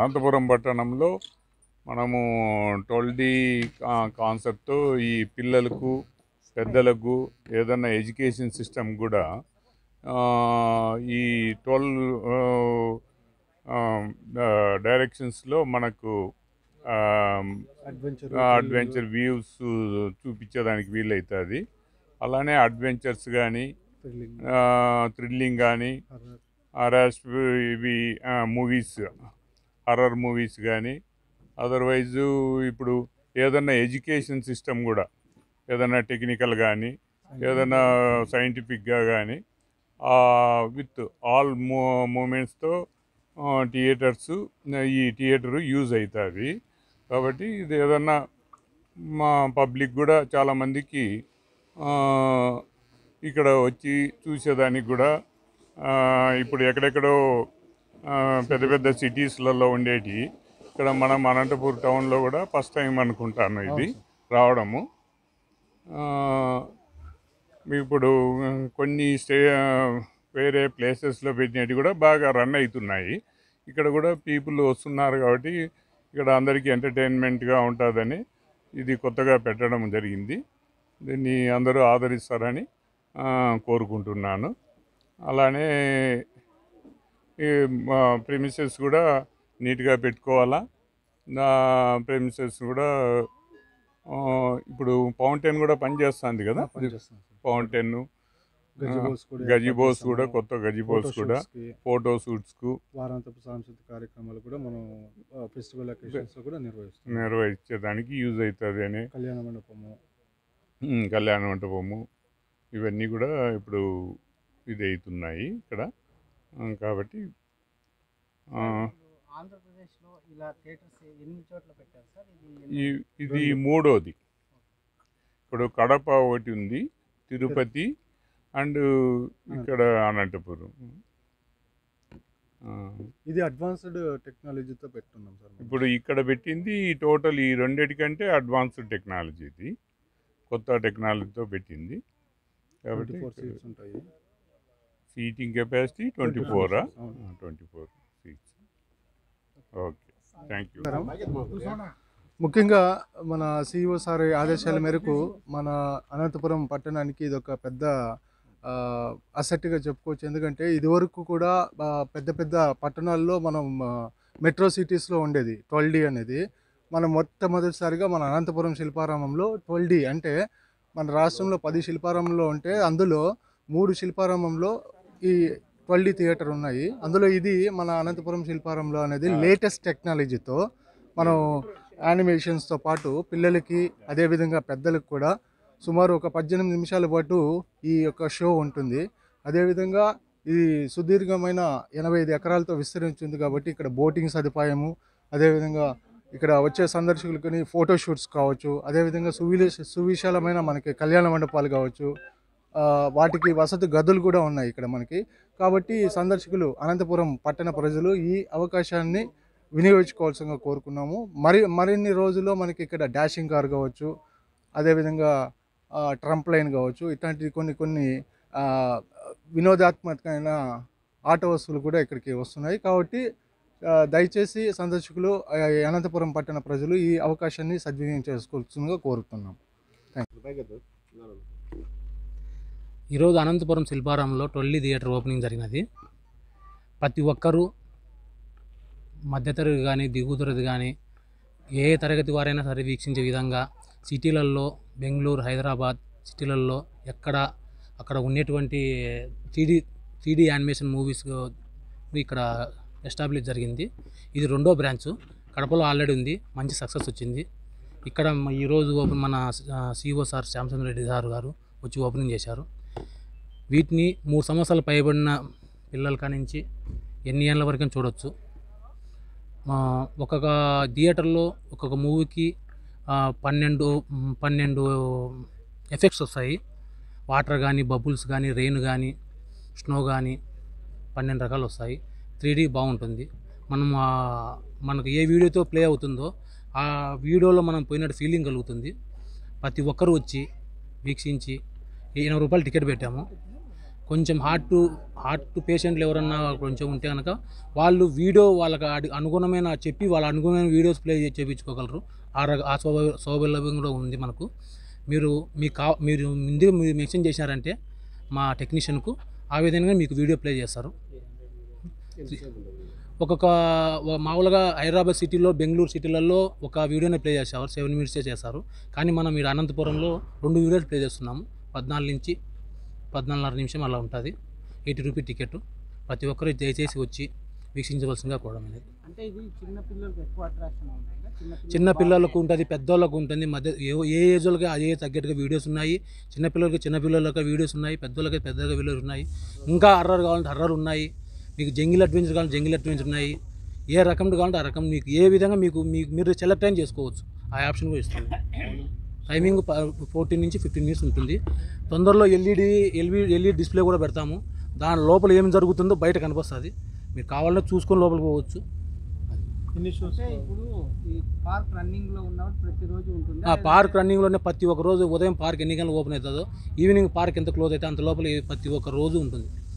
అనంతపురం పట్టణంలో మనము twelve D కాన్సెప్ట్తో ఈ పిల్లలకు పెద్దలకు ఏదన్నా ఎడ్యుకేషన్ సిస్టమ్ కూడా ఆ, ఈ ట్వెల్వ్ డైరెక్షన్స్లో మనకు అడ్వెంచర్ అడ్వెంచర్ వ్యూస్ చూపించేదానికి వీలవుతుంది అలానే అడ్వెంచర్స్ కానీ థ్రిల్లింగ్ కానీ హరాస్ ఇవి మూవీస్ హర్రర్ మూవీస్ కానీ అదర్వైజ్ ఇప్పుడు ఏదన్నా ఎడ్యుకేషన్ సిస్టమ్ కూడా ఏదన్నా టెక్నికల్ కానీ ఏదైనా సైంటిఫిక్గా కానీ విత్ ఆల్ మూ మూమెంట్స్తో థియేటర్స్ ఈ థియేటర్ యూజ్ అవుతుంది కాబట్టి ఇది ఏదన్నా మా పబ్లిక్ కూడా చాలామందికి ఇక్కడ వచ్చి చూసేదానికి కూడా ఆ, ఇప్పుడు ఎక్కడెక్కడో ఆ, పెద్ద పెద్ద సిటీస్లలో ఉండేటి ఇక్కడ మనం అనంతపూర్ టౌన్లో కూడా ఫస్ట్ టైం అనుకుంటాను ఇది రావడము ఆ, ఇప్పుడు కొన్ని స్టే వేరే ప్లేసెస్లో పెట్టినవి కూడా బాగా రన్ అవుతున్నాయి ఇక్కడ కూడా పీపుల్ వస్తున్నారు కాబట్టి ఇక్కడ అందరికీ ఎంటర్టైన్మెంట్గా ఉంటుందని ఇది కొత్తగా పెట్టడం జరిగింది దీన్ని అందరూ ఆదరిస్తారని ఆ, కోరుకుంటున్నాను అలానే ఈ ప్రెమిసెస్ కూడా నీట్గా పెట్టుకోవాలా నా ప్రెమిసెస్ కూడా ఆ, ఇప్పుడు పౌంటైన్ కూడా పనిచేస్తుంది కదా ఫౌంటైన్ గజిబోస్ కూడా గజిబోస్ ఏర్పాటు కూడా చేస్తాము. కొత్త గజిబోస్ ఫోటో కూడా షూట్స్కి, ఫోటో షూట్స్కు వారాంతపు సాంస్కృతిక కార్యక్రమాలు కూడా మనం ఫెస్టివల్ అకేషన్స్ లో కూడా నిర్వహిస్తాం నిర్వహించేదానికి యూజ్ అవుతుంది అని కళ్యాణ మండపము ఉమ్, కళ్యాణ మంటపము ఇవన్నీ కూడా ఇప్పుడు ఇది అవుతున్నాయి ఇక్కడ ఆ, కాబట్టి ఆ, ఆంధ్రప్రదేశ్లో ఇలా థియేటర్స్ ఎన్ని చోట్ల పెట్టారు సార్ ఇది ఈ ఎన్ని- ఇది మూడోది ఇప్పుడు కడప ఒకటి ఉంది తిరుపతి అండ్ ఇక్కడ అనంతపురం ఆ, ఇది అడ్వాన్స్డ్ టెక్నాలజీతో పెట్టున్నాం సార్ మనం. ఇప్పుడు ఇక్కడ పెట్టింది టోటల్ ఈ రెండిటికంటే అడ్వాన్స్డ్ టెక్నాలజీ ఇది కొత్త టెక్నాలజీతో పెట్టింది కాబట్టి 24 సీట్స్ ఉంటాయి సీటింగ్ కెపాసిటీ ట్వంటీ ఫోరా అవును. Twenty four seats okay thank you ముఖ్యంగా మన సిఇఓ సార్ ఆదేశాల మేరకు మన అనంతపురం పట్టణానికి ఇది ఒక పెద్ద అసెట్గా చెప్పుకోవచ్చు ఎందుకంటే ఇదివరకు కూడా ఆ, పెద్ద పెద్ద పట్టణాల్లో మనం మెట్రో సిటీస్లో ఉండేది ట్వెల్వ్ డి అనేది మనం మొట్టమొదటిసారిగా మన అనంతపురం శిల్పారామంలో ట్వెల్వ్ డి అంటే మన రాష్ట్రంలో పది శిల్పారామంలో ఉంటే అందులో మూడు శిల్పారామంలో ఈ ట్వెల్వ్ డి థియేటర్ ఉన్నాయి అందులో ఇది మన అనంతపురం శిల్పారామంలో అనేది లేటెస్ట్ టెక్నాలజీతో మనం యానిమేషన్స్తో పాటు పిల్లలకి అదేవిధంగా పెద్దలకు కూడా సుమారు ఒక పద్దెనిమిది నిమిషాల పాటు ఈ యొక్క షో ఉంటుంది అదేవిధంగా ఇది సుదీర్ఘమైన ఎనభై ఐదు ఎకరాలతో విస్తరించింది కాబట్టి ఇక్కడ బోటింగ్ సదుపాయము అదేవిధంగా ఇక్కడ వచ్చే సందర్శకులకి ఫోటో షూట్స్ కావచ్చు అదేవిధంగా సువిల సువిశాలమైన మనకి కళ్యాణ మండపాలు కావచ్చు ఆ, వాటికి వసతి గదులు కూడా ఉన్నాయి ఇక్కడ మనకి కాబట్టి సందర్శకులు అనంతపురం పట్టణ ప్రజలు ఈ అవకాశాన్ని వినియోగించుకోవాల్సిందిగా కోరుకున్నాము మరి మరిన్ని రోజుల్లో మనకి ఇక్కడ డాషింగ్ కార్ కావచ్చు అదేవిధంగా ఆ, ట్రంప్ లైన్ కావచ్చు ఇట్లాంటి కొన్ని కొన్ని ఆ, వినోదాత్మకమైన ఆట వస్తువులు కూడా ఇక్కడికి వస్తున్నాయి కాబట్టి ఆ, దయచేసి సందర్శకులు ఆ, అనంతపురం పట్టణ ప్రజలు ఈ అవకాశాన్ని సద్వినియోగం చేసుకోవాల్సిందిగా కోరుతున్నాం ఈరోజు అనంతపురం శిల్పారామంలో టొల్లి థియేటర్ ఓపెనింగ్ జరిగినది ప్రతి ఒక్కరూ మధ్యతరగతి కానీ దిగుతరగతి కానీ ఏ తరగతి వారైనా సరే వీక్షించే విధంగా సిటీలలో బెంగళూరు హైదరాబాద్ సిటీలలో ఎక్కడ అక్కడ ఉండేటువంటి త్రీడీ త్రీడీ యానిమేషన్ మూవీస్ ఇక్కడ ఎస్టాబ్లిష్ జరిగింది ఇది రెండో బ్రాంచ్ కడపలో ఆల్రెడీ ఉంది మంచి సక్సెస్ వచ్చింది ఇక్కడ మ- ఈరోజు ఓపెన్ మన CEO sir Shyamachandra Reddy sir గారు వచ్చి ఓపెనింగ్ చేశారు వీటిని మూడు సంవత్సరాలు పైబడిన పిల్లల కానించి ఎన్ని ఏళ్ళ వరకు చూడొచ్చు ఆ, ఒక్కొక్క థియేటర్లో ఒక్కొక్క మూవీకి ఆ, పన్నెండు మ్, పన్నెండు ఎఫెక్ట్స్ వస్తాయి వాటర్ కానీ బబుల్స్ కానీ రెయిన్ కానీ స్నో కానీ పన్నెండు రకాలు వస్తాయి త్రీ బాగుంటుంది మనం ఆ, మనకు ఏ వీడియోతో ప్లే అవుతుందో ఆ వీడియోలో మనం పోయినట్టు ఫీలింగ్ కలుగుతుంది ప్రతి ఒక్కరు వచ్చి వీక్షించి ఎనభై రూపాయలు టికెట్ పెట్టాము కొంచెం హార్ట్ టు హార్ట్ టు పేషెంట్లు ఎవరన్నా కొంచెం ఉంటే కనుక వాళ్ళు వీడియో వాళ్ళకి అడి- అనుగుణమైన చెప్పి వాళ్ళ అనుగుణమైన వీడియోస్ ప్లే చేసి చేయించుకోగలరు ఆ రక ఆ సౌ సౌలభ్యం కూడా ఉంది మనకు మీరు మీకు కా మీరు ముందుగా మీరు మెన్షన్ చేశారంటే మా టెక్నీషియన్కు ఆ విధంగా మీకు వీడియో ప్లే చేస్తారు ఒక్కొక్క వ- మామూలుగా హైదరాబాద్ సిటీలో బెంగళూరు సిటీలలో ఒక వీడియోనే ప్లే చేసేవారు సెవెన్ మినిట్సే చేస్తారు కానీ మనం ఇక్కడ అనంతపురంలో రెండు వీడియోలు ప్లే చేస్తున్నాము పద్నాలుగు నుంచి పద్నాలుగున్నర నిమిషం అలా ఉంటుంది ఎయిటీ రూపీ టికెట్ ప్రతి ఒక్కరు దయచేసి వచ్చి వీక్షించవలసిందిగా కోవడం అనేది అంటే ఇది చిన్న పిల్లలకు ఎక్కువ అట్రాక్షన్ ఉంటుంది చిన్న చిన్న పిల్లలకు ఉంటుంది పెద్దోళ్ళకు ఉంటుంది మధ్య ఏ- ఏ ఏజ్ వాళ్ళకి అదే తగ్గట్టుగా వీడియోస్ ఉన్నాయి చిన్న పిల్లలకి చిన్న పిల్లలకి వీడియోస్ ఉన్నాయి పెద్దోళ్ళకి పెద్దగా వీడియోస్ ఉన్నాయి ఇంకా హర్రర్ కావాలంటే హర్రర్ ఉన్నాయి మీకు జంగిల్ అడ్వెంచర్ కావాలంటే జంగిల్ అడ్వెంచర్ ఉన్నాయి ఏ రకం కావాలంటే ఆ రకం మీకు ఏ విధంగా మీకు మీకు మీరు సెలెక్ట్ అయిన చేసుకోవచ్చు ఆ ఆప్షన్ కూడా ఇస్తుంది టైమింగ్ ఫోర్టీన్ నుంచి ఫిఫ్టీన్ మినిట్స్ ఉంటుంది తొందరలో ఎల్ఈడి ఎల్ఈ ఎల్ఈడి డిస్ప్లే కూడా పెడతాము దాని లోపల ఏం జరుగుతుందో బయట కనిపిస్తుంది మీరు కావాలంటే చూసుకొని లోపలికి పోవచ్చు ఎన్ని షోస్ అంటే ఇప్పుడు ఈ పార్క్ రన్నింగ్ లో ఉన్నప్పుడు ప్రతిరోజు ఉంటుంది ఆ పార్క్ రన్నింగ్లోనే ప్రతి ఒక్క రోజు ఉదయం పార్క్ ఎన్ని గంటలకు ఓపెన్ అవుతుందో ఈవినింగ్ పార్క్ ఎంత క్లోజ్ అయితే అంత లోపల ప్రతి ఒక్క రోజు ఉంటుంది